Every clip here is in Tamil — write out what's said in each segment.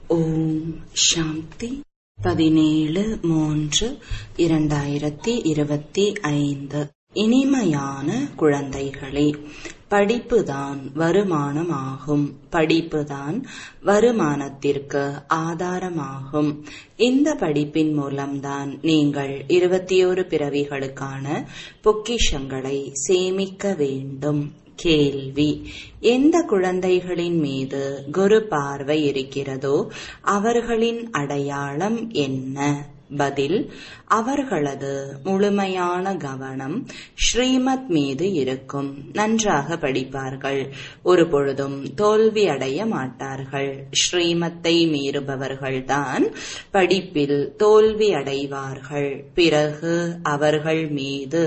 ஓம் சாந்தி பதினேழு மூன்று இரண்டாயிரத்தி இருபத்தி ஐந்து இனிமையான குழந்தைகளே படிப்புதான் வருமானமாகும் படிப்புதான் வருமானத்திற்கு ஆதாரமாகும் இந்த படிப்பின் மூலம்தான் நீங்கள் இருபத்தியோரு பிறவிகளுக்கான பொக்கிஷங்களை சேமிக்க வேண்டும் கேள்வி எந்த குழந்தைகளின் மீது குரு பார்வை இருக்கிறதோ அவர்களின் அடையாளம் என்ன பதில் அவர்களது முழுமையான கவனம் ஸ்ரீமத் மீது இருக்கும் நன்றாக படிப்பார்கள் ஒரு பொழுதும் தோல்வி அடைய மாட்டார்கள் ஸ்ரீமத்தை மீறுபவர்கள்தான் படிப்பில் தோல்வி அடைவார்கள் பிறகு அவர்கள் மீது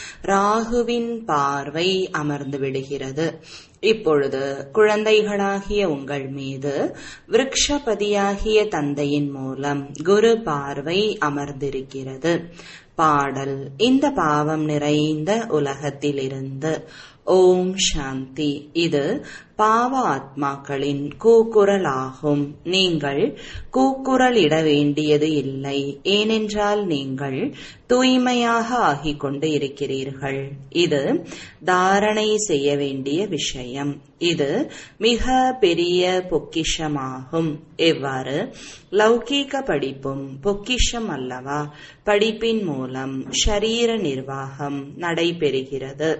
ராகுவின் பார்வை அமர்ந்து விடுகிறது இப்பொழுது குழந்தைகளாகிய உங்கள் மீது விருக்ஷபதியாகிய தந்தையின் மூலம் குரு பார்வை அமர்ந்திருக்கிறது பாடல் இந்த பாவம் நிறைந்த உலகத்திலிருந்து ஓம் சாந்தி இது பாவ ஆத்மாக்களின் கூக்குரலாகும் நீங்கள் கூக்குரலிட வேண்டியது இல்லை ஏனென்றால் நீங்கள் தூய்மையாக ஆகிக் கொண்டு இருக்கிறீர்கள் இது தாரணை செய்ய வேண்டிய விஷயம் இது மிக பெரிய பொக்கிஷமாகும் எவ்வாறு லௌகீக படிப்பும் பொக்கிஷம் அல்லவா படிப்பின் மூலம் ஷரீர நிர்வாகம் நடைபெறுகிறது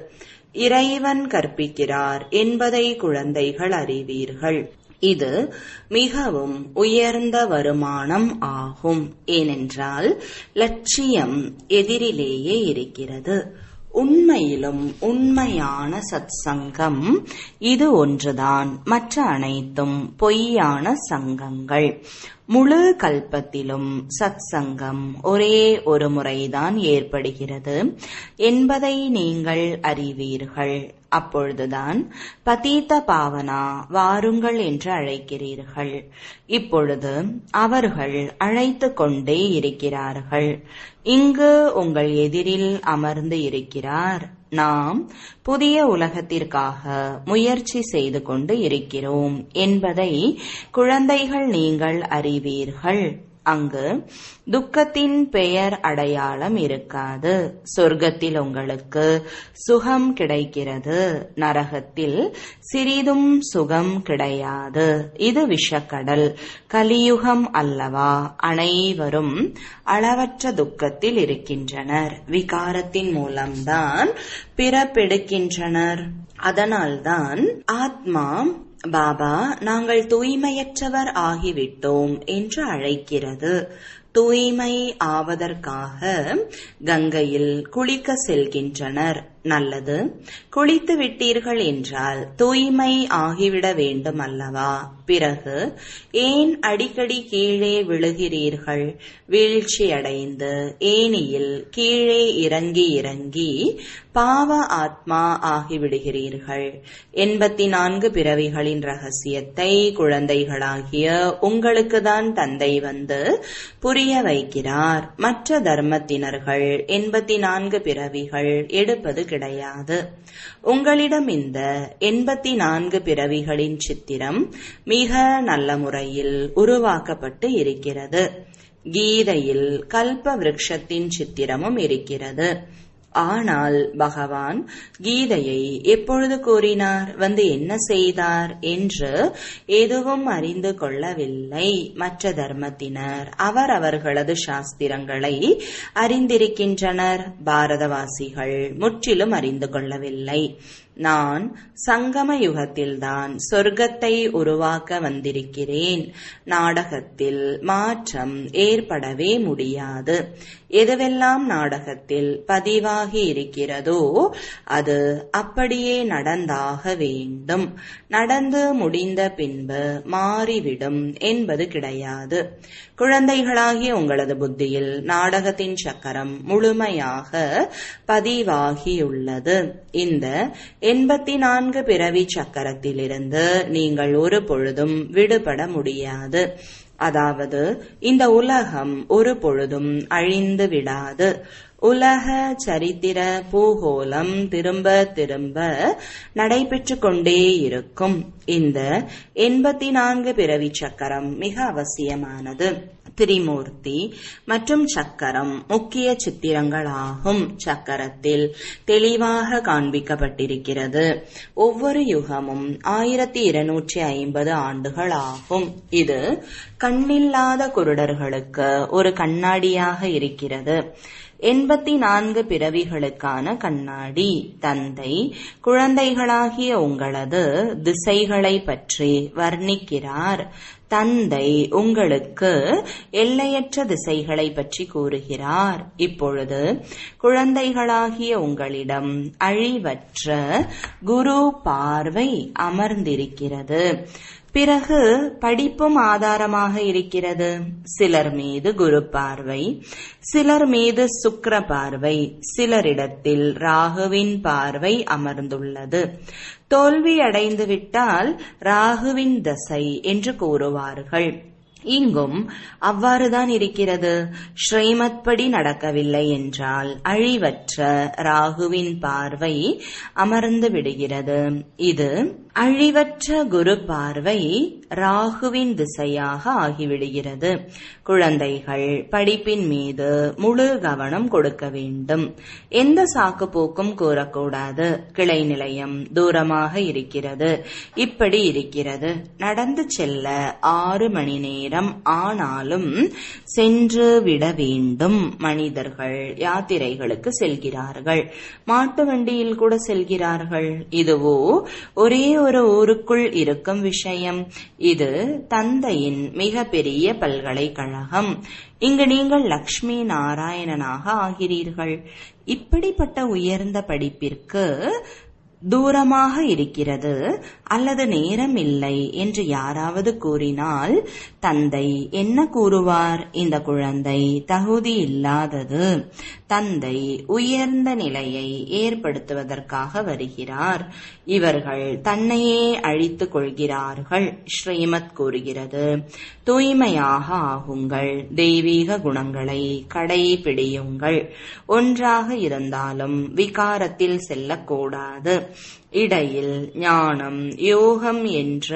இறைவன் கற்பிக்கிறார் என்பதை குழந்தைகள் அறிவீர்கள் இது மிகவும் உயர்ந்த வருமானம் ஆகும் ஏனென்றால் லட்சியம் எதிரிலேயே இருக்கிறது உண்மையிலும் உண்மையான சத் சங்கம் இது ஒன்றுதான் மற்ற அனைத்தும் பொய்யான சங்கங்கள் முழு கல்பத்திலும் சத் சங்கம் ஒரே ஒரு முறைதான் ஏற்படுகிறது என்பதை நீங்கள் அறிவீர்கள் அப்பொழுதுதான் பதீத்த பாவனா வாருங்கள் என்று அழைக்கிறீர்கள் இப்பொழுது அவர்கள் அழைத்து கொண்டே இருக்கிறார்கள் இங்கு உங்கள் எதிரில் அமர்ந்து இருக்கிறார் நாம் புதிய உலகத்திற்காக முயற்சி செய்து கொண்டு இருக்கிறோம் என்பதை குழந்தைகள் நீங்கள் அறிவீர்கள் அங்கு துக்கத்தின் பெயர் அடையாளம் இருக்காது சொர்க்கத்தில் உங்களுக்கு சுகம் கிடைக்கிறது நரகத்தில் சிறிதும் சுகம் கிடையாது இது விஷக்கடல் கலியுகம் அல்லவா அனைவரும் அளவற்ற துக்கத்தில் இருக்கின்றனர் விகாரத்தின் மூலம்தான் பிறப்பெடுக்கின்றனர் அதனால்தான் ஆத்மா பாபா நாங்கள் தூய்மையற்றவர் ஆகிவிட்டோம் என்று அழைக்கிறது தூய்மை ஆவதற்காக கங்கையில் குளிக்க செல்கின்றனர் நல்லது குளித்து விட்டீர்கள் என்றால் தூய்மை ஆகிவிட வேண்டும் அல்லவா பிறகு ஏன் அடிக்கடி கீழே விழுகிறீர்கள் வீழ்ச்சி அடைந்து ஏனியில் கீழே இறங்கி இறங்கி பாவ ஆத்மா ஆகிவிடுகிறீர்கள் எண்பத்தி நான்கு பிறவிகளின் ரகசியத்தை குழந்தைகளாகிய உங்களுக்குதான் தந்தை வந்து புரிய வைக்கிறார் மற்ற தர்மத்தினர்கள் எண்பத்தி நான்கு பிறவிகள் எடுப்பது கிடையாது உங்களிடம் இந்த எண்பத்தி நான்கு பிறவிகளின் சித்திரம் மிக நல்ல முறையில் உருவாக்கப்பட்டு இருக்கிறது கீதையில் கல்ப விருட்சத்தின் சித்திரமும் இருக்கிறது ஆனால் பகவான் கீதையை எப்பொழுது கூறினார் வந்து என்ன செய்தார் என்று எதுவும் அறிந்து கொள்ளவில்லை மற்ற தர்மத்தினர் அவர் அவர்களது சாஸ்திரங்களை அறிந்திருக்கின்றனர் பாரதவாசிகள் முற்றிலும் அறிந்து கொள்ளவில்லை நான் சங்கம யுகத்தில்தான் சொர்க்கத்தை உருவாக்க வந்திருக்கிறேன் நாடகத்தில் மாற்றம் ஏற்படவே முடியாது எதுவெல்லாம் நாடகத்தில் பதிவாகி இருக்கிறதோ அது அப்படியே நடந்தாக வேண்டும் நடந்து முடிந்த பின்பு மாறிவிடும் என்பது கிடையாது குழந்தைகளாகிய உங்களது புத்தியில் நாடகத்தின் சக்கரம் முழுமையாக பதிவாகியுள்ளது இந்த எண்பத்தி நான்கு பிறவி சக்கரத்திலிருந்து நீங்கள் ஒரு பொழுதும் விடுபட முடியாது அதாவது இந்த உலகம் ஒரு பொழுதும் அழிந்து விடாது உலக சரித்திர பூகோளம் திரும்ப திரும்ப நடைபெற்று கொண்டே இருக்கும் இந்த எண்பத்தி நான்கு பிறவி சக்கரம் மிக அவசியமானது திரிமூர்த்தி மற்றும் சக்கரம் முக்கிய சித்திரங்களாகும் சக்கரத்தில் தெளிவாக காண்பிக்கப்பட்டிருக்கிறது ஒவ்வொரு யுகமும் ஆயிரத்தி இருநூற்றி ஐம்பது ஆண்டுகள் ஆகும் இது கண்ணில்லாத குருடர்களுக்கு ஒரு கண்ணாடியாக இருக்கிறது எண்பத்தி நான்கு பிறவிகளுக்கான கண்ணாடி தந்தை குழந்தைகளாகிய உங்களது திசைகளை பற்றி வர்ணிக்கிறார் தந்தை உங்களுக்கு எல்லையற்ற திசைகளை பற்றி கூறுகிறார் இப்பொழுது குழந்தைகளாகிய உங்களிடம் அழிவற்ற குரு பார்வை அமர்ந்திருக்கிறது பிறகு படிப்பும் ஆதாரமாக இருக்கிறது சிலர் மீது குரு பார்வை சிலர் மீது சுக்கர பார்வை சிலரிடத்தில் ராகுவின் பார்வை அமர்ந்துள்ளது தோல்வி அடைந்து விட்டால் ராகுவின் தசை என்று கூறுவார்கள் இங்கும் அவ்வாறுதான் இருக்கிறது ஸ்ரீமத் படி நடக்கவில்லை என்றால் அழிவற்ற ராகுவின் பார்வை அமர்ந்து விடுகிறது இது அழிவற்ற குரு பார்வை ராகுவின் திசையாக ஆகிவிடுகிறது குழந்தைகள் படிப்பின் மீது முழு கவனம் கொடுக்க வேண்டும் எந்த சாக்கு போக்கும் கூறக்கூடாது கிளை நிலையம் தூரமாக இருக்கிறது இப்படி இருக்கிறது நடந்து செல்ல ஆறு மணி நேரம் ஆனாலும் சென்று விட வேண்டும் மனிதர்கள் யாத்திரைகளுக்கு செல்கிறார்கள் மாட்டு வண்டியில் கூட செல்கிறார்கள் இதுவோ ஒரே ஒரு ஊருக்குள் இருக்கும் விஷயம் இது தந்தையின் மிக பெரிய பல்கலைக்கழகம் இங்கு நீங்கள் லக்ஷ்மி நாராயணனாக ஆகிறீர்கள் இப்படிப்பட்ட உயர்ந்த படிப்பிற்கு தூரமாக இருக்கிறது அல்லது நேரம் இல்லை என்று யாராவது கூறினால் தந்தை என்ன கூறுவார் இந்த குழந்தை தகுதி இல்லாதது தந்தை உயர்ந்த நிலையை ஏற்படுத்துவதற்காக வருகிறார் இவர்கள் தன்னையே அழித்துக் கொள்கிறார்கள் ஸ்ரீமத் கூறுகிறது தூய்மையாக ஆகுங்கள் தெய்வீக குணங்களை கடைபிடியுங்கள் ஒன்றாக இருந்தாலும் விகாரத்தில் செல்லக்கூடாது இடையில் ஞானம் யோகம் என்ற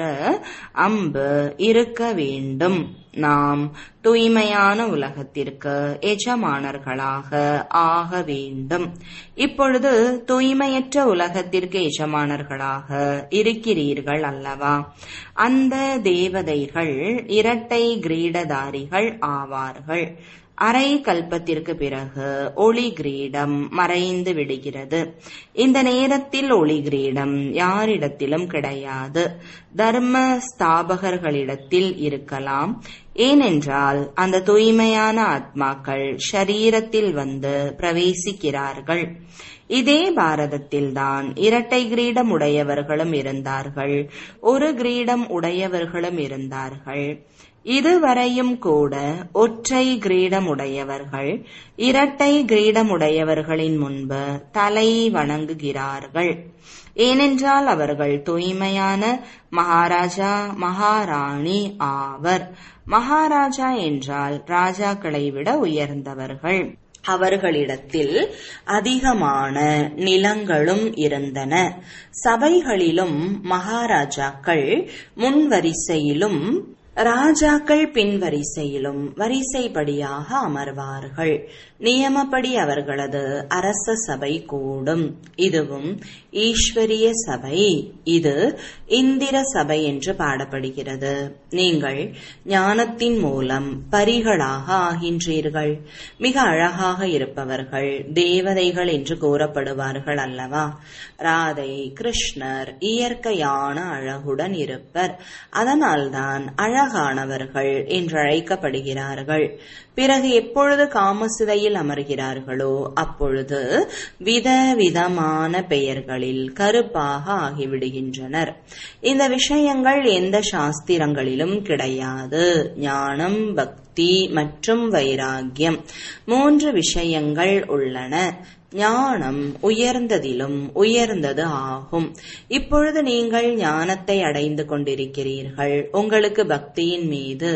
அம்பு இருக்க வேண்டும் நாம் தூய்மையான உலகத்திற்கு எஜமானர்களாக ஆக வேண்டும் இப்பொழுது தூய்மையற்ற உலகத்திற்கு எஜமானர்களாக இருக்கிறீர்கள் அல்லவா அந்த தேவதைகள் இரட்டை கிரீடதாரிகள் ஆவார்கள் அரை கல்பத்திற்கு பிறகு ஒளி கிரீடம் மறைந்து விடுகிறது இந்த நேரத்தில் ஒளி கிரீடம் யாரிடத்திலும் கிடையாது தர்ம ஸ்தாபகர்களிடத்தில் இருக்கலாம் ஏனென்றால் அந்த தூய்மையான ஆத்மாக்கள் ஷரீரத்தில் வந்து பிரவேசிக்கிறார்கள் இதே பாரதத்தில்தான் இரட்டை கிரீடம் உடையவர்களும் இருந்தார்கள் ஒரு கிரீடம் உடையவர்களும் இருந்தார்கள் இதுவரையும் கூட ஒற்றை கிரீடமுடையவர்கள் இரட்டை கிரீடமுடையவர்களின் முன்பு தலை வணங்குகிறார்கள் ஏனென்றால் அவர்கள் தூய்மையான மகாராஜா மகாராணி ஆவர் மகாராஜா என்றால் ராஜாக்களை விட உயர்ந்தவர்கள் அவர்களிடத்தில் அதிகமான நிலங்களும் இருந்தன சபைகளிலும் மகாராஜாக்கள் முன்வரிசையிலும் ராஜாக்கள் பின்வரிசையிலும் வரிசைப்படியாக அமர்வார்கள் நியமப்படி அவர்களது அரச சபை கூடும் இதுவும் ஈஸ்வரிய சபை இது இந்திர சபை என்று பாடப்படுகிறது நீங்கள் ஞானத்தின் மூலம் பரிகளாக ஆகின்றீர்கள் மிக அழகாக இருப்பவர்கள் தேவதைகள் என்று கூறப்படுவார்கள் அல்லவா ராதை கிருஷ்ணர் இயற்கையான அழகுடன் இருப்பர் அதனால்தான் அழகானவர்கள் என்று அழைக்கப்படுகிறார்கள் பிறகு எப்பொழுது காமசிதையில் அமர்கிறார்களோ அப்பொழுது விதவிதமான பெயர்களில் கருப்பாக ஆகிவிடுகின்றனர் இந்த விஷயங்கள் எந்த சாஸ்திரங்களிலும் கிடையாது ஞானம் பக்தி மற்றும் வைராகியம் மூன்று விஷயங்கள் உள்ளன ஞானம் உயர்ந்ததிலும் உயர்ந்தது ஆகும் இப்பொழுது நீங்கள் ஞானத்தை அடைந்து கொண்டிருக்கிறீர்கள் உங்களுக்கு பக்தியின் மீது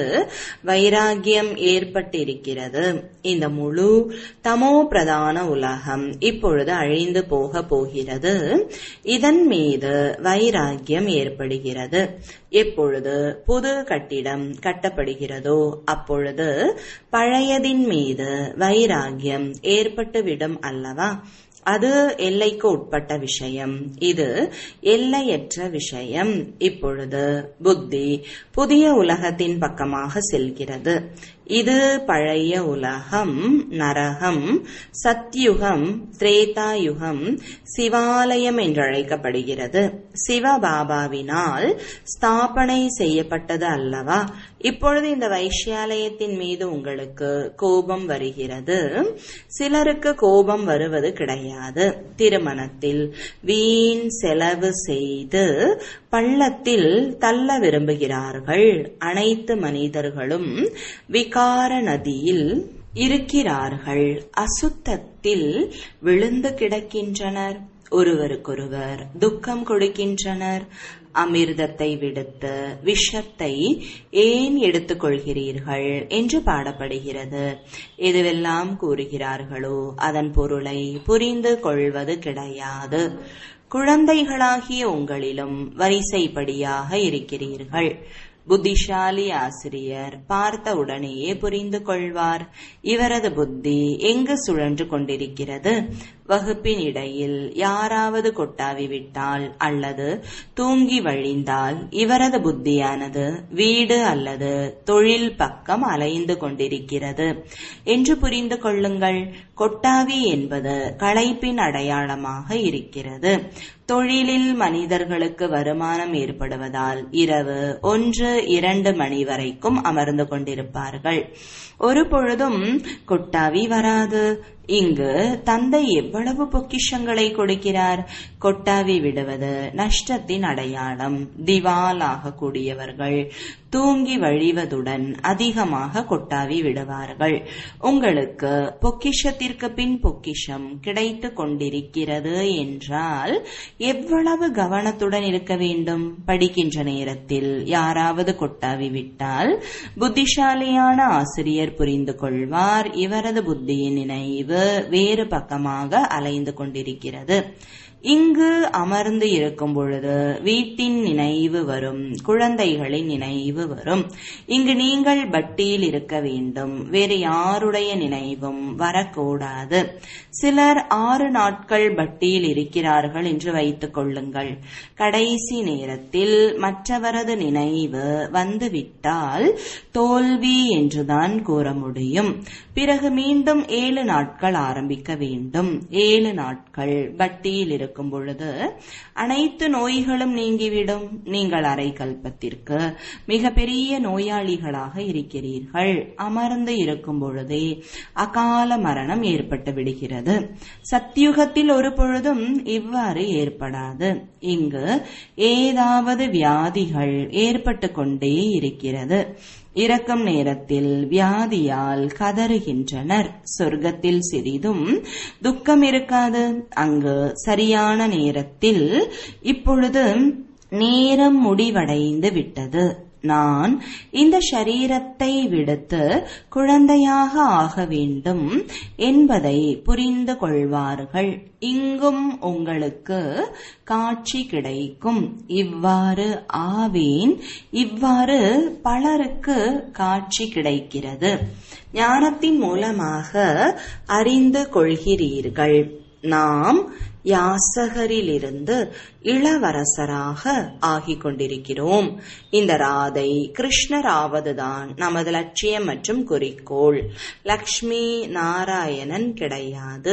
வைராகியம் ஏற்பட்டிருக்கிறது இந்த முழு தமோ பிரதான உலகம் இப்பொழுது அழிந்து போக போகிறது இதன் மீது வைராகியம் ஏற்படுகிறது எப்பொழுது புது கட்டிடம் கட்டப்படுகிறதோ அப்பொழுது பழையதின் மீது வைராகியம் ஏற்பட்டுவிடும் அல்லவா அது எல்லைக்கு உட்பட்ட விஷயம் இது எல்லையற்ற விஷயம் இப்பொழுது புத்தி புதிய உலகத்தின் பக்கமாக செல்கிறது இது பழைய உலகம் நரகம் சத்யுகம் திரேதாயுகம் சிவாலயம் என்றழைக்கப்படுகிறது சிவபாபாவினால் ஸ்தாபனை செய்யப்பட்டது அல்லவா இப்பொழுது இந்த வைஷ்யாலயத்தின் மீது உங்களுக்கு கோபம் வருகிறது சிலருக்கு கோபம் வருவது கிடையாது திருமணத்தில் வீண் செலவு செய்து பள்ளத்தில் தள்ள விரும்புகிறார்கள் அனைத்து மனிதர்களும் விகார நதியில் இருக்கிறார்கள் அசுத்தத்தில் விழுந்து கிடக்கின்றனர் ஒருவருக்கொருவர் துக்கம் கொடுக்கின்றனர் அமிர்தத்தை விடுத்து விஷத்தை ஏன் எடுத்துக்கொள்கிறீர்கள் என்று பாடப்படுகிறது எதுவெல்லாம் கூறுகிறார்களோ அதன் பொருளை புரிந்து கொள்வது கிடையாது குழந்தைகளாகிய உங்களிலும் வரிசைப்படியாக இருக்கிறீர்கள் புத்திசாலி ஆசிரியர் பார்த்த உடனேயே புரிந்து கொள்வார் இவரது புத்தி எங்கு சுழன்று கொண்டிருக்கிறது வகுப்பின் இடையில் யாராவது கொட்டாவி விட்டால் அல்லது தூங்கி வழிந்தால் இவரது புத்தியானது வீடு அல்லது தொழில் பக்கம் அலைந்து கொண்டிருக்கிறது என்று புரிந்து கொள்ளுங்கள் கொட்டாவி என்பது களைப்பின் அடையாளமாக இருக்கிறது தொழிலில் மனிதர்களுக்கு வருமானம் ஏற்படுவதால் இரவு ஒன்று இரண்டு மணி வரைக்கும் அமர்ந்து கொண்டிருப்பார்கள் ஒரு பொழுதும் கொட்டாவி வராது இங்கு தந்தை எவ்வளவு பொக்கிஷங்களை கொடுக்கிறார் கொட்டாவி விடுவது நஷ்டத்தின் அடையாளம் திவாலாக கூடியவர்கள் தூங்கி வழிவதுடன் அதிகமாக கொட்டாவி விடுவார்கள் உங்களுக்கு பொக்கிஷத்திற்கு பின் பொக்கிஷம் கிடைத்து கொண்டிருக்கிறது என்றால் எவ்வளவு கவனத்துடன் இருக்க வேண்டும் படிக்கின்ற நேரத்தில் யாராவது கொட்டாவி விட்டால் புத்திசாலியான ஆசிரியர் புரிந்து கொள்வார் இவரது புத்தியின் நினைவு வேறு பக்கமாக அலைந்து கொண்டிருக்கிறது இங்கு அமர்ந்து இருக்கும் பொழுது வீட்டின் நினைவு வரும் குழந்தைகளின் நினைவு வரும் இங்கு நீங்கள் பட்டியில் இருக்க வேண்டும் வேறு யாருடைய நினைவும் வரக்கூடாது சிலர் ஆறு நாட்கள் பட்டியில் இருக்கிறார்கள் என்று வைத்துக் கொள்ளுங்கள் கடைசி நேரத்தில் மற்றவரது நினைவு வந்துவிட்டால் தோல்வி என்றுதான் கூற முடியும் பிறகு மீண்டும் ஏழு நாட்கள் ஆரம்பிக்க வேண்டும் ஏழு நாட்கள் பட்டியில் இருக்கும் பொழுது அனைத்து நோய்களும் நீங்கிவிடும் நீங்கள் அரை கல்பத்திற்கு மிக பெரிய நோயாளிகளாக இருக்கிறீர்கள் அமர்ந்து இருக்கும் பொழுதே அகால மரணம் ஏற்பட்டு விடுகிறது சத்தியுகத்தில் ஒரு பொழுதும் இவ்வாறு ஏற்படாது இங்கு ஏதாவது வியாதிகள் ஏற்பட்டு கொண்டே இருக்கிறது இறக்கும் நேரத்தில் வியாதியால் கதறுகின்றனர் சொர்க்கத்தில் சிறிதும் துக்கம் இருக்காது அங்கு சரியான நேரத்தில் இப்பொழுது நேரம் முடிவடைந்து விட்டது நான் இந்த சரீரத்தை விடுத்து குழந்தையாக ஆக வேண்டும் என்பதை புரிந்து கொள்வார்கள் இங்கும் உங்களுக்கு காட்சி கிடைக்கும் இவ்வாறு ஆவேன் இவ்வாறு பலருக்கு காட்சி கிடைக்கிறது ஞானத்தின் மூலமாக அறிந்து கொள்கிறீர்கள் நாம் யாசகரிலிருந்து இளவரசராக ஆகிக் கொண்டிருக்கிறோம் இந்த ராதை கிருஷ்ணர் ஆவதுதான் நமது லட்சியம் மற்றும் குறிக்கோள் லக்ஷ்மி நாராயணன் கிடையாது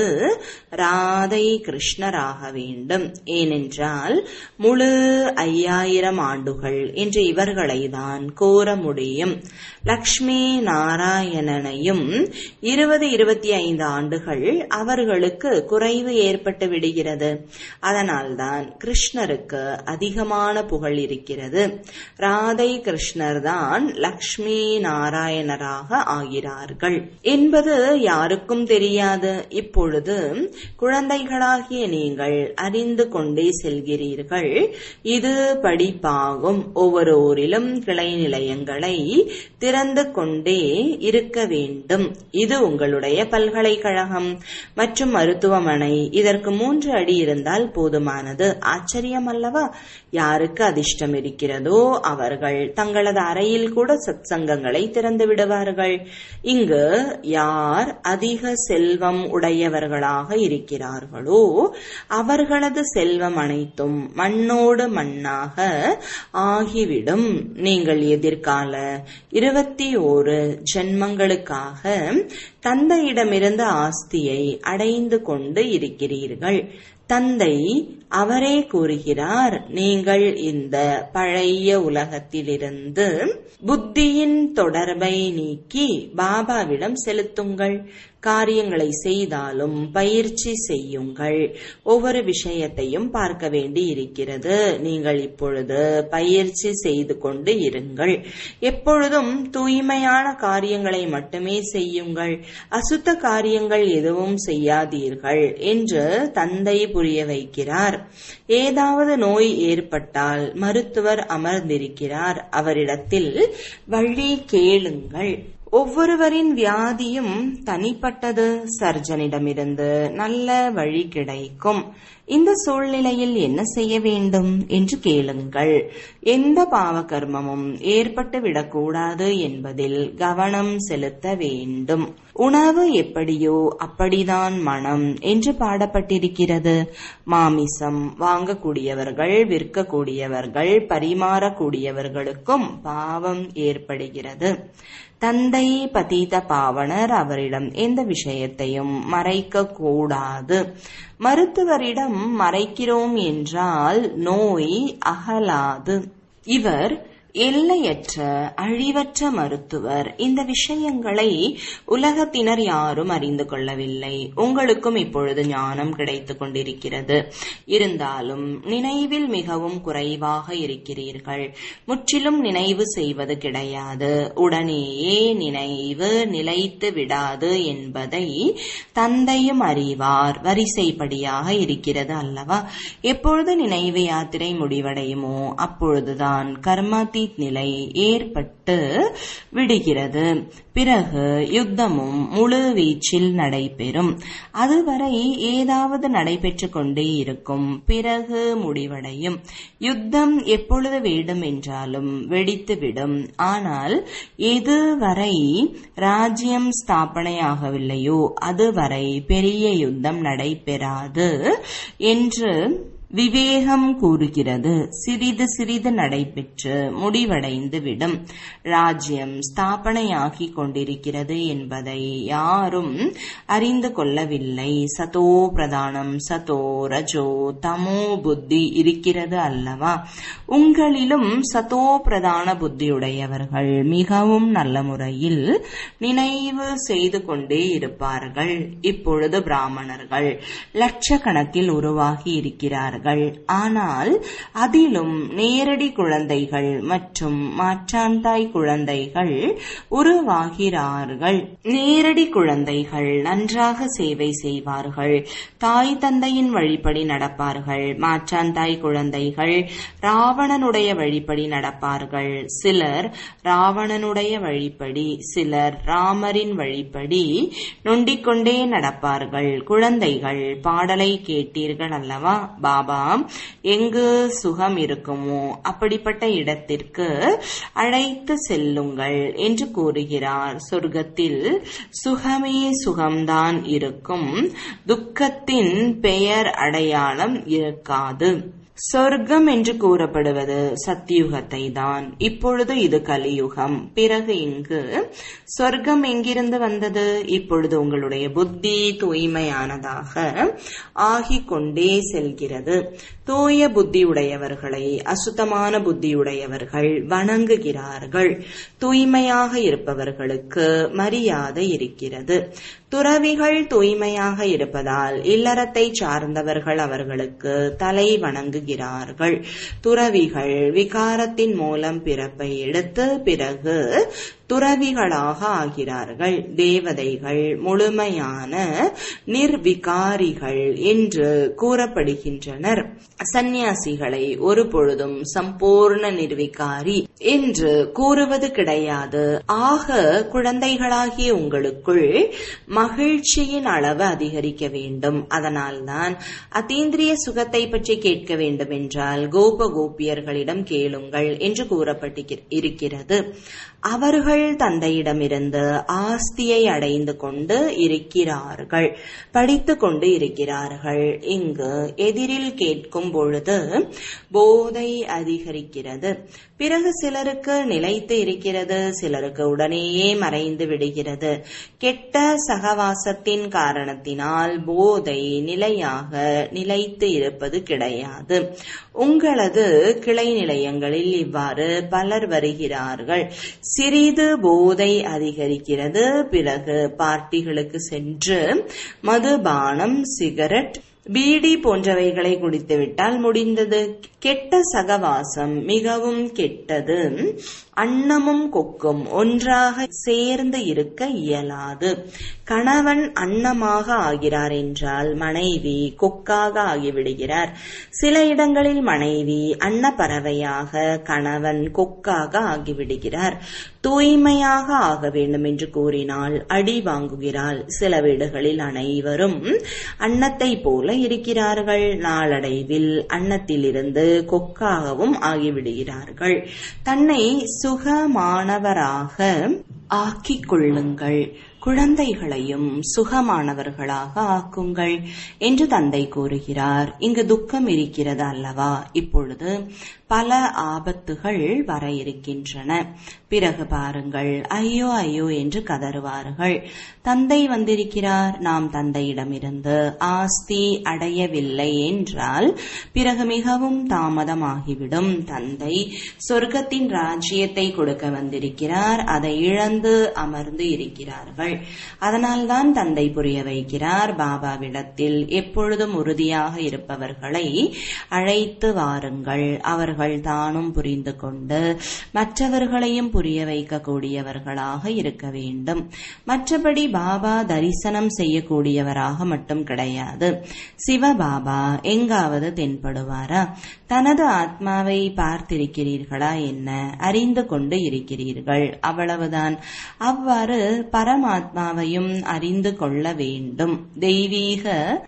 ராதை கிருஷ்ணராக வேண்டும் ஏனென்றால் முழு ஐயாயிரம் ஆண்டுகள் என்று இவர்களை தான் கூற முடியும் லக்ஷ்மி நாராயணனையும் இருபது இருபத்தி ஐந்து ஆண்டுகள் அவர்களுக்கு குறைவு ஏற்பட்டு விடுகிறது அதனால்தான் கிருஷ்ண கிருஷ்ணருக்கு அதிகமான புகழ் இருக்கிறது ராதை கிருஷ்ணர் தான் லக்ஷ்மி நாராயணராக ஆகிறார்கள் என்பது யாருக்கும் தெரியாது இப்பொழுது குழந்தைகளாகிய நீங்கள் அறிந்து கொண்டே செல்கிறீர்கள் இது படிப்பாகும் ஒவ்வொரு ஊரிலும் கிளை நிலையங்களை திறந்து கொண்டே இருக்க வேண்டும் இது உங்களுடைய பல்கலைக்கழகம் மற்றும் மருத்துவமனை இதற்கு மூன்று அடி இருந்தால் போதுமானது ஆச்சரியம் அல்லவா யாருக்கு அதிர்ஷ்டம் இருக்கிறதோ அவர்கள் தங்களது அறையில் கூட சத் சங்கங்களை திறந்து விடுவார்கள் இங்கு யார் அதிக செல்வம் உடையவர்களாக இருக்கிறார்களோ அவர்களது செல்வம் அனைத்தும் மண்ணோடு மண்ணாக ஆகிவிடும் நீங்கள் எதிர்கால இருபத்தி ஓரு ஜென்மங்களுக்காக தந்தையிடமிருந்து ஆஸ்தியை அடைந்து கொண்டு இருக்கிறீர்கள் தந்தை அவரே கூறுகிறார் நீங்கள் இந்த பழைய உலகத்திலிருந்து புத்தியின் தொடர்பை நீக்கி பாபாவிடம் செலுத்துங்கள் காரியங்களை செய்தாலும் பயிற்சி செய்யுங்கள் ஒவ்வொரு விஷயத்தையும் பார்க்க வேண்டி இருக்கிறது நீங்கள் இப்பொழுது பயிற்சி செய்து கொண்டு இருங்கள் எப்பொழுதும் தூய்மையான காரியங்களை மட்டுமே செய்யுங்கள் அசுத்த காரியங்கள் எதுவும் செய்யாதீர்கள் என்று தந்தை புரிய வைக்கிறார் ஏதாவது நோய் ஏற்பட்டால் மருத்துவர் அமர்ந்திருக்கிறார் அவரிடத்தில் வழி கேளுங்கள் ஒவ்வொருவரின் வியாதியும் தனிப்பட்டது சர்ஜனிடமிருந்து நல்ல வழி கிடைக்கும் இந்த சூழ்நிலையில் என்ன செய்ய வேண்டும் என்று கேளுங்கள் எந்த பாவகர்மமும் ஏற்பட்டு விடக்கூடாது என்பதில் கவனம் செலுத்த வேண்டும் உணவு எப்படியோ அப்படிதான் மனம் என்று பாடப்பட்டிருக்கிறது மாமிசம் வாங்கக்கூடியவர்கள் விற்கக்கூடியவர்கள் பரிமாறக்கூடியவர்களுக்கும் பாவம் ஏற்படுகிறது தந்தை பதீத பாவனர் அவரிடம் எந்த விஷயத்தையும் மறைக்க கூடாது மருத்துவரிடம் மறைக்கிறோம் என்றால் நோய் அகலாது இவர் எல்லையற்ற அழிவற்ற மருத்துவர் இந்த விஷயங்களை உலகத்தினர் யாரும் அறிந்து கொள்ளவில்லை உங்களுக்கும் இப்பொழுது ஞானம் கிடைத்துக் கொண்டிருக்கிறது இருந்தாலும் நினைவில் மிகவும் குறைவாக இருக்கிறீர்கள் முற்றிலும் நினைவு செய்வது கிடையாது உடனேயே நினைவு நிலைத்து விடாது என்பதை தந்தையும் அறிவார் வரிசைப்படியாக இருக்கிறது அல்லவா எப்பொழுது நினைவு யாத்திரை முடிவடையுமோ அப்பொழுதுதான் கர்மாதி நிலை ஏற்பட்டு விடுகிறது பிறகு யுத்தமும் முழு வீச்சில் நடைபெறும் அதுவரை ஏதாவது நடைபெற்று கொண்டே இருக்கும் பிறகு முடிவடையும் யுத்தம் எப்பொழுது வேண்டும் என்றாலும் வெடித்துவிடும் ஆனால் எதுவரை ராஜ்யம் ஸ்தாபனையாகவில்லையோ அதுவரை பெரிய யுத்தம் நடைபெறாது என்று விவேகம் கூறுகிறது சிறிது சிறிது நடைபெற்று முடிவடைந்து விடும் ராஜ்யம் ஸ்தாபனையாகி கொண்டிருக்கிறது என்பதை யாரும் அறிந்து கொள்ளவில்லை சதோ பிரதானம் சதோ ரஜோ தமோ புத்தி இருக்கிறது அல்லவா உங்களிலும் சதோ பிரதான புத்தியுடையவர்கள் மிகவும் நல்ல முறையில் நினைவு செய்து கொண்டே இருப்பார்கள் இப்பொழுது பிராமணர்கள் லட்சக்கணக்கில் உருவாகி இருக்கிறார்கள் ஆனால் அதிலும் நேரடி குழந்தைகள் மற்றும் மாற்றாந்தாய் குழந்தைகள் உருவாகிறார்கள் நேரடி குழந்தைகள் நன்றாக சேவை செய்வார்கள் தாய் தந்தையின் வழிப்படி நடப்பார்கள் மாற்றாந்தாய் குழந்தைகள் ராவணனுடைய வழிப்படி நடப்பார்கள் சிலர் ராவணனுடைய வழிப்படி சிலர் ராமரின் வழிப்படி நொண்டிக்கொண்டே நடப்பார்கள் குழந்தைகள் பாடலை கேட்டீர்கள் அல்லவா பாபா எங்கு சுகம் இருக்குமோ அப்படிப்பட்ட இடத்திற்கு அழைத்து செல்லுங்கள் என்று கூறுகிறார் சொர்க்கத்தில் சுகமே சுகம்தான் இருக்கும் துக்கத்தின் பெயர் அடையாளம் இருக்காது சொர்க்கம் என்று கூறப்படுவது சத்தியுகத்தை தான் இப்பொழுது இது கலியுகம் பிறகு இங்கு சொர்க்கம் எங்கிருந்து வந்தது இப்பொழுது உங்களுடைய புத்தி தூய்மையானதாக ஆகிக் கொண்டே செல்கிறது தூய புத்தியுடையவர்களை அசுத்தமான புத்தியுடையவர்கள் வணங்குகிறார்கள் தூய்மையாக இருப்பவர்களுக்கு மரியாதை இருக்கிறது துறவிகள் தூய்மையாக இருப்பதால் இல்லறத்தை சார்ந்தவர்கள் அவர்களுக்கு தலை வணங்குகிறார்கள் கொள்கிறார்கள் துறவிகள் விகாரத்தின் மூலம் பிறப்பை எடுத்து பிறகு துறவிகளாக ஆகிறார்கள் தேவதைகள் முழுமையான நிர்விகாரிகள் என்று கூறப்படுகின்றனர் சந்நியாசிகளை ஒரு பொழுதும் சம்பூர்ண நிர்விகாரி என்று கூறுவது கிடையாது ஆக குழந்தைகளாகிய உங்களுக்குள் மகிழ்ச்சியின் அளவு அதிகரிக்க வேண்டும் அதனால்தான் அதீந்திரிய சுகத்தை பற்றி கேட்க வேண்டும் என்றால் கோப கோபியர்களிடம் கேளுங்கள் என்று கூறப்பட்டிருக்கிறது அவர்கள் தந்தையிடமிருந்து ஆஸ்தியை அடைந்து கொண்டு இருக்கிறார்கள் படித்து கொண்டு இருக்கிறார்கள் இங்கு எதிரில் கேட்கும் பொழுது போதை அதிகரிக்கிறது பிறகு சிலருக்கு நிலைத்து இருக்கிறது சிலருக்கு உடனேயே மறைந்து விடுகிறது கெட்ட சகவாசத்தின் காரணத்தினால் போதை நிலையாக நிலைத்து இருப்பது கிடையாது உங்களது கிளை நிலையங்களில் இவ்வாறு பலர் வருகிறார்கள் சிறிது போதை அதிகரிக்கிறது பிறகு பார்ட்டிகளுக்கு சென்று மதுபானம் சிகரெட் பீடி போன்றவைகளை குடித்துவிட்டால் முடிந்தது கெட்ட சகவாசம் மிகவும் கெட்டது அன்னமும் கொக்கும் ஒன்றாக சேர்ந்து இருக்க இயலாது கணவன் அன்னமாக ஆகிறார் என்றால் மனைவி கொக்காக ஆகிவிடுகிறார் சில இடங்களில் மனைவி அன்னப்பறவையாக கணவன் கொக்காக ஆகிவிடுகிறார் தூய்மையாக ஆக வேண்டும் என்று கூறினால் அடி வாங்குகிறாள் சில வீடுகளில் அனைவரும் அன்னத்தை போல இருக்கிறார்கள் நாளடைவில் அன்னத்திலிருந்து கொக்காகவும் ஆகிவிடுகிறார்கள் தன்னை சுகமானவராக ஆக்கிக் கொள்ளுங்கள் குழந்தைகளையும் சுகமானவர்களாக ஆக்குங்கள் என்று தந்தை கூறுகிறார் இங்கு துக்கம் இருக்கிறது அல்லவா இப்பொழுது பல ஆபத்துகள் வர இருக்கின்றன பிறகு பாருங்கள் ஐயோ ஐயோ என்று கதறுவார்கள் தந்தை வந்திருக்கிறார் நாம் தந்தையிடமிருந்து ஆஸ்தி அடையவில்லை என்றால் பிறகு மிகவும் தாமதமாகிவிடும் தந்தை சொர்க்கத்தின் ராஜ்யத்தை கொடுக்க வந்திருக்கிறார் அதை இழந்து அமர்ந்து இருக்கிறார்கள் அதனால்தான் தந்தை புரிய வைக்கிறார் பாபாவிடத்தில் எப்பொழுதும் உறுதியாக இருப்பவர்களை அழைத்து வாருங்கள் அவர்கள் தானும் புரிந்து கொண்டு மற்றவர்களையும் புரிய வைக்கக்கூடியவர்களாக இருக்க வேண்டும் மற்றபடி பாபா தரிசனம் செய்யக்கூடியவராக மட்டும் கிடையாது சிவபாபா எங்காவது தென்படுவாரா தனது ஆத்மாவை பார்த்திருக்கிறீர்களா என்ன அறிந்து கொண்டு இருக்கிறீர்கள் அவ்வளவுதான் அவ்வாறு பரமாத்மாவையும் அறிந்து கொள்ள வேண்டும் தெய்வீக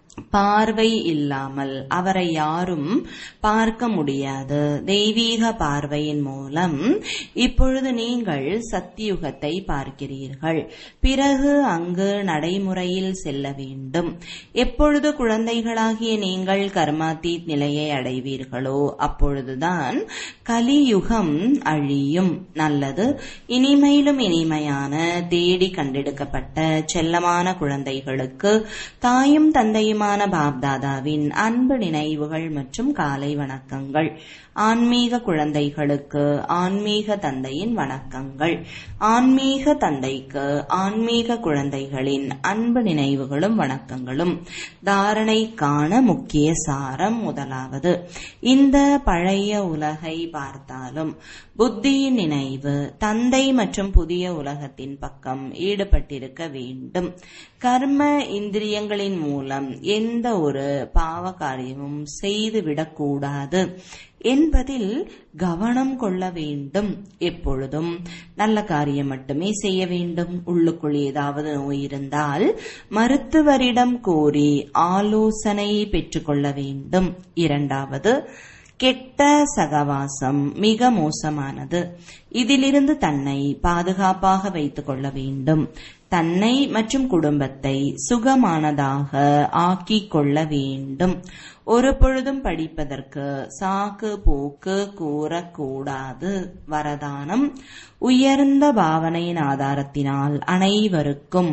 பார்வை இல்லாமல் அவரை யாரும் பார்க்க முடியாது தெய்வீக பார்வையின் மூலம் இப்பொழுது நீங்கள் சத்தியுகத்தை பார்க்கிறீர்கள் பிறகு அங்கு நடைமுறையில் செல்ல வேண்டும் எப்பொழுது குழந்தைகளாகிய நீங்கள் கர்மாத்தீத் நிலையை அடைவீர்களோ அப்பொழுதுதான் கலியுகம் அழியும் நல்லது இனிமையிலும் இனிமையான தேடி கண்டெடுக்கப்பட்ட செல்லமான குழந்தைகளுக்கு தாயும் தந்தையுமான பாப்தாதாவின் அன்பு நினைவுகள் மற்றும் காலை வணக்கங்கள் ஆன்மீக குழந்தைகளுக்கு ஆன்மீக தந்தையின் வணக்கங்கள் ஆன்மீக தந்தைக்கு ஆன்மீக குழந்தைகளின் அன்பு நினைவுகளும் வணக்கங்களும் தாரணைக்கான முக்கிய சாரம் முதலாவது இந்த பழைய உலகை பார்த்தாலும் புத்தியின் நினைவு தந்தை மற்றும் புதிய உலகத்தின் பக்கம் ஈடுபட்டிருக்க வேண்டும் கர்ம இந்திரியங்களின் மூலம் எந்த ஒரு பாவ காரியமும் செய்துவிடக்கூடாது என்பதில் கவனம் கொள்ள வேண்டும் எப்பொழுதும் நல்ல காரியம் மட்டுமே செய்ய வேண்டும் உள்ளுக்குள் ஏதாவது நோய் இருந்தால் மருத்துவரிடம் கோரி ஆலோசனை பெற்றுக்கொள்ள வேண்டும் இரண்டாவது கெட்ட சகவாசம் மிக மோசமானது இதிலிருந்து தன்னை பாதுகாப்பாக வைத்துக் கொள்ள வேண்டும் தன்னை மற்றும் குடும்பத்தை சுகமானதாக ஆக்கிக் கொள்ள வேண்டும் ஒரு பொழுதும் படிப்பதற்கு சாக்கு போக்கு கூறக்கூடாது வரதானம் உயர்ந்த பாவனையின் ஆதாரத்தினால் அனைவருக்கும்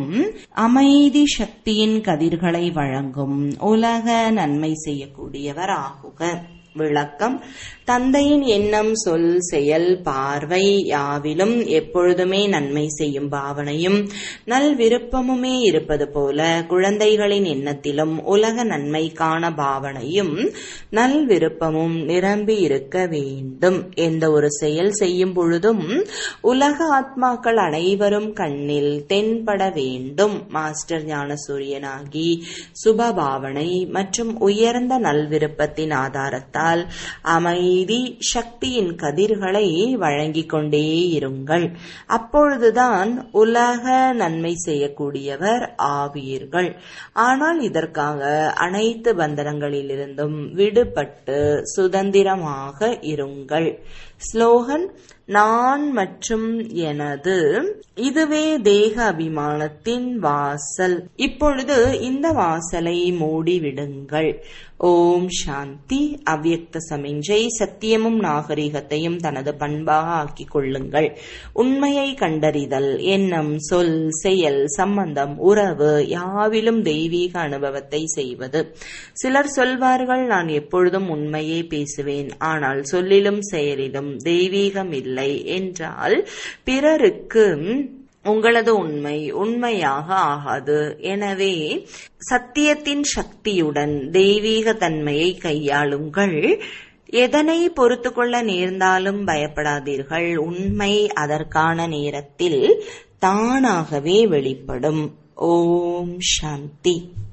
அமைதி சக்தியின் கதிர்களை வழங்கும் உலக நன்மை செய்யக்கூடியவர் ஆகுக விளக்கம் தந்தையின் எண்ணம் சொல் செயல் பார்வை யாவிலும் எப்பொழுதுமே நன்மை செய்யும் பாவனையும் நல் விருப்பமுமே இருப்பது போல குழந்தைகளின் எண்ணத்திலும் உலக நன்மைக்கான பாவனையும் நல் விருப்பமும் நிரம்பி இருக்க வேண்டும் எந்த ஒரு செயல் செய்யும் பொழுதும் உலக ஆத்மாக்கள் அனைவரும் கண்ணில் தென்பட வேண்டும் மாஸ்டர் ஞான சூரியனாகி சுபபாவனை மற்றும் உயர்ந்த நல்விருப்பத்தின் ஆதாரத்தால் அமைதி சக்தியின் கதிர்களை வழங்கிக் கொண்டே இருங்கள் அப்பொழுதுதான் உலக நன்மை செய்யக்கூடியவர் ஆவீர்கள் ஆனால் இதற்காக அனைத்து பந்தனங்களிலிருந்தும் விடுபட்டு சுதந்திரமாக இருங்கள் ஸ்லோகன் நான் மற்றும் எனது இதுவே தேக அபிமானத்தின் வாசல் இப்பொழுது இந்த வாசலை மூடிவிடுங்கள் ஓம் சாந்தி அவ்யக்த சமிஞ்சை சத்தியமும் நாகரிகத்தையும் தனது பண்பாக ஆக்கிக் கொள்ளுங்கள் உண்மையை கண்டறிதல் எண்ணம் சொல் செயல் சம்பந்தம் உறவு யாவிலும் தெய்வீக அனுபவத்தை செய்வது சிலர் சொல்வார்கள் நான் எப்பொழுதும் உண்மையே பேசுவேன் ஆனால் சொல்லிலும் செயலிலும் தெய்வீகம் இல்லை என்றால் பிறருக்கு உங்களது உண்மை உண்மையாக ஆகாது எனவே சத்தியத்தின் சக்தியுடன் தெய்வீக தன்மையை கையாளுங்கள் எதனை பொறுத்து கொள்ள நேர்ந்தாலும் பயப்படாதீர்கள் உண்மை அதற்கான நேரத்தில் தானாகவே வெளிப்படும் ஓம் சாந்தி